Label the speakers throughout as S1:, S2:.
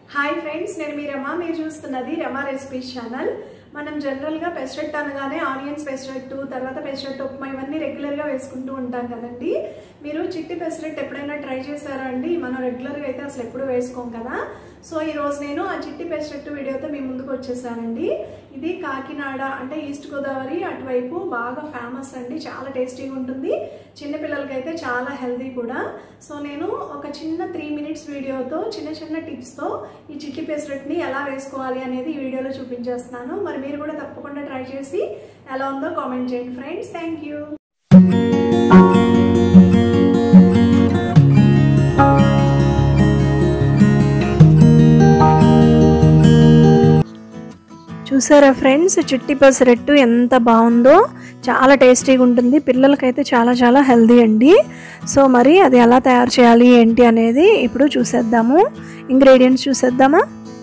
S1: hi friends నేను మీ రమ మీరు చూస్తున్నది రమ రెసిపీస్ ఛానల్ మనం జనరల్గా పెసరట్టు అనగానే ఆనియన్స్ పెసరట్టు తర్వాత పెసరట్టు ఉప్మా ఇవన్నీ రెగ్యులర్గా వేసుకుంటూ ఉంటాం కదండి మీరు చిట్టి పెసరట్టు ఎప్పుడైనా ట్రై చేశారా అండి మనం రెగ్యులర్గా అయితే అసలు ఎప్పుడు వేసుకోం కదా సో ఈరోజు నేను ఆ చిట్టి పెసరట్టు వీడియోతో మీ ముందుకు వచ్చేసానండి ఇది కాకినాడ అంటే ఈస్ట్ గోదావరి అటువైపు బాగా ఫేమస్ అండి చాలా టేస్టీగా ఉంటుంది చిన్నపిల్లలకి అయితే చాలా హెల్దీ కూడా సో నేను ఒక చిన్న త్రీ మినిట్స్ వీడియోతో చిన్న చిన్న టిప్స్తో ఈ చిట్టి పెసరట్ని ఎలా వేసుకోవాలి అనేది ఈ వీడియోలో చూపించేస్తున్నాను మరి మీరు కూడా తప్పకుండా ట్రై చేసి ఎలా ఉందో కామెంట్ చేయండి ఫ్రెండ్స్ థ్యాంక్ యూ చూసారా ఫ్రెండ్స్ చిట్టి పెసరట్టు ఎంత బాగుందో చాలా టేస్టీగా ఉంటుంది పిల్లలకైతే చాలా చాలా హెల్దీ అండి సో మరి అది ఎలా తయారు చేయాలి ఏంటి అనేది ఇప్పుడు చూసేద్దాము ఇంగ్రీడియంట్స్ చూసేద్దామా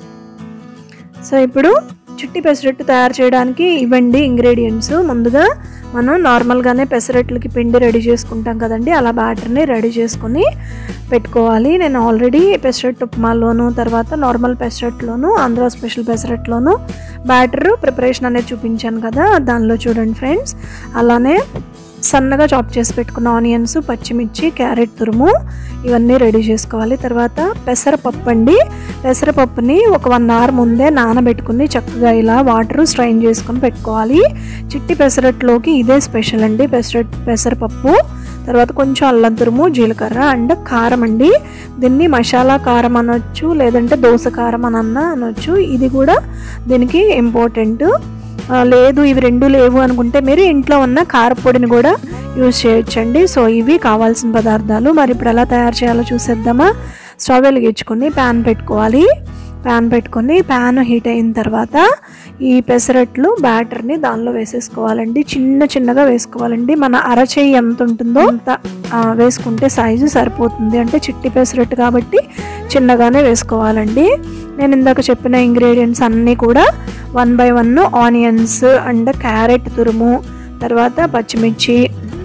S1: సో ఇప్పుడు చిట్టి పెసరట్టు తయారు చేయడానికి ఇవ్వండి ఇంగ్రీడియంట్స్ ముందుగా మనం నార్మల్గానే పెసరట్లకి పిండి రెడీ చేసుకుంటాం కదండి అలా బ్యాటర్ని రెడీ చేసుకుని పెట్టుకోవాలి నేను ఆల్రెడీ పెసరట్టు ఉప్మాలోను తర్వాత నార్మల్ పెసరట్లోను ఆంధ్ర స్పెషల్ పెసరట్లోను బ్యాటర్ ప్రిపరేషన్ అనేది చూపించాను కదా దానిలో చూడండి ఫ్రెండ్స్ అలానే సన్నగా చాప్ చేసి పెట్టుకున్న ఆనియన్స్ పచ్చిమిర్చి క్యారెట్ తురుము ఇవన్నీ రెడీ చేసుకోవాలి తర్వాత పెసరపప్పు అండి పెసరపప్పుని ఒక వన్ అవర్ ముందే నానబెట్టుకుని చక్కగా ఇలా వాటర్ స్ట్రైన్ చేసుకుని పెట్టుకోవాలి చిట్టి పెసరట్లోకి ఇదే స్పెషల్ అండి పెసరట్ పెసరపప్పు తర్వాత కొంచెం అల్లం తురుము జీలకర్ర అండ్ కారం అండి దీన్ని మసాలా కారం అనొచ్చు లేదంటే దోస కారం అని అన్న అనొచ్చు ఇది కూడా దీనికి ఇంపార్టెంట్ లేదు ఇవి రెండు లేవు అనుకుంటే మీరు ఇంట్లో ఉన్న కారపొడిని కూడా యూజ్ చేయొచ్చండి సో ఇవి కావాల్సిన పదార్థాలు మరి ఇప్పుడు ఎలా తయారు చేయాలో చూసేద్దామా స్టవ్ వెలిగించుకొని ప్యాన్ పెట్టుకోవాలి ప్యాన్ పెట్టుకొని ప్యాన్ హీట్ అయిన తర్వాత ఈ పెసరట్లు బ్యాటర్ని దానిలో వేసేసుకోవాలండి చిన్న చిన్నగా వేసుకోవాలండి మన అరచేయి ఎంత ఉంటుందో అంత వేసుకుంటే సైజు సరిపోతుంది అంటే చిట్టి పెసరట్టు కాబట్టి చిన్నగానే వేసుకోవాలండి నేను ఇందాక చెప్పిన ఇంగ్రీడియంట్స్ అన్నీ కూడా one by one onions and carrot తురుము తర్వాత పచ్చిమిర్చి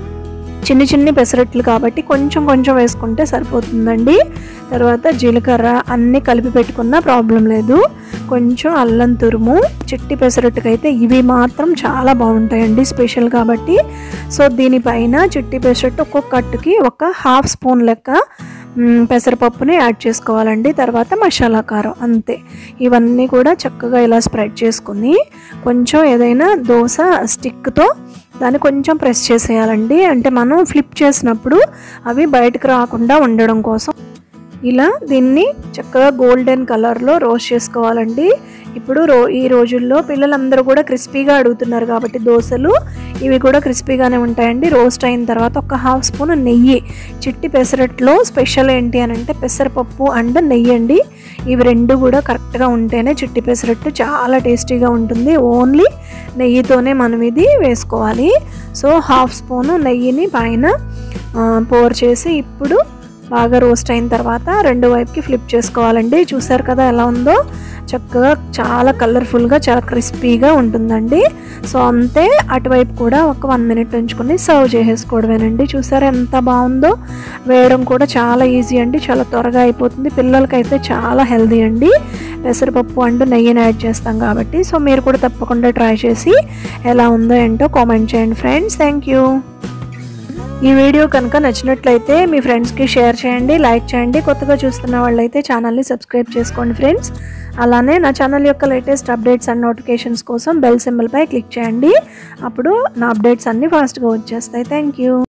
S1: చిన్ని చిన్ని పెసరట్లు కాబట్టి కొంచెం కొంచెం వేసుకుంటే సరిపోతుందండి తర్వాత జీలకర్ర అన్నీ కలిపి పెట్టుకున్నా ప్రాబ్లం లేదు కొంచెం అల్లం తురుము చిట్టి పెసరట్టుకైతే ఇవి మాత్రం చాలా బాగుంటాయండి స్పెషల్ కాబట్టి సో దీనిపైన చిట్టి పెసరట్టు ఒక్కొక్క కట్టుకి ఒక హాఫ్ స్పూన్ లెక్క పెసరపప్పుని యాడ్ చేసుకోవాలండి తర్వాత మసాలా కారం అంతే ఇవన్నీ కూడా చక్కగా ఇలా స్ప్రెడ్ చేసుకుని కొంచెం ఏదైనా దోశ స్టిక్తో దాన్ని కొంచెం ప్రెస్ చేసేయాలండి అంటే మనం ఫ్లిప్ చేసినప్పుడు అవి బయటకు రాకుండా ఉండడం కోసం ఇలా దీన్ని చక్కగా గోల్డెన్ కలర్లో రోస్ట్ చేసుకోవాలండి ఇప్పుడు రో ఈ రోజుల్లో పిల్లలందరూ కూడా క్రిస్పీగా అడుగుతున్నారు కాబట్టి దోశలు ఇవి కూడా క్రిస్పీగానే ఉంటాయండి రోస్ట్ అయిన తర్వాత ఒక హాఫ్ స్పూన్ నెయ్యి చిట్టి పెసరట్లో స్పెషల్ ఏంటి అని అంటే పెసరపప్పు అండ్ నెయ్యి అండి ఇవి రెండు కూడా కరెక్ట్గా ఉంటేనే చిట్టి పెసరట్టు చాలా టేస్టీగా ఉంటుంది ఓన్లీ నెయ్యితోనే మనం ఇది వేసుకోవాలి సో హాఫ్ స్పూను నెయ్యిని పైన పోర్ చేసి ఇప్పుడు బాగా రోస్ట్ అయిన తర్వాత రెండు వైపుకి ఫ్లిప్ చేసుకోవాలండి చూసారు కదా ఎలా ఉందో చక్కగా చాలా కలర్ఫుల్గా చాలా క్రిస్పీగా ఉంటుందండి సో అంతే అటువైపు కూడా ఒక వన్ మినిట్ ఉంచుకొని సర్వ్ చేసేసుకోవడమేనండి చూసారా ఎంత బాగుందో వేయడం కూడా చాలా ఈజీ అండి చాలా త్వరగా అయిపోతుంది పిల్లలకైతే చాలా హెల్దీ అండి పెసరపప్పు అండ్ నెయ్యిని యాడ్ చేస్తాం కాబట్టి సో మీరు కూడా తప్పకుండా ట్రై చేసి ఎలా ఉందో ఏంటో కామెంట్ చేయండి ఫ్రెండ్స్ థ్యాంక్ యూ ఈ వీడియో కనుక నచ్చినట్లయితే మీ ఫ్రెండ్స్కి షేర్ చేయండి లైక్ చేయండి కొత్తగా చూస్తున్న వాళ్ళైతే ఛానల్ని సబ్స్క్రైబ్ చేసుకోండి ఫ్రెండ్స్ అలానే నా ఛానల్ యొక్క లేటెస్ట్ అప్డేట్స్ అండ్ నోటిఫికేషన్స్ కోసం బెల్ సింబల్పై క్లిక్ చేయండి అప్పుడు నా అప్డేట్స్ అన్నీ ఫాస్ట్గా వచ్చేస్తాయి థ్యాంక్ యూ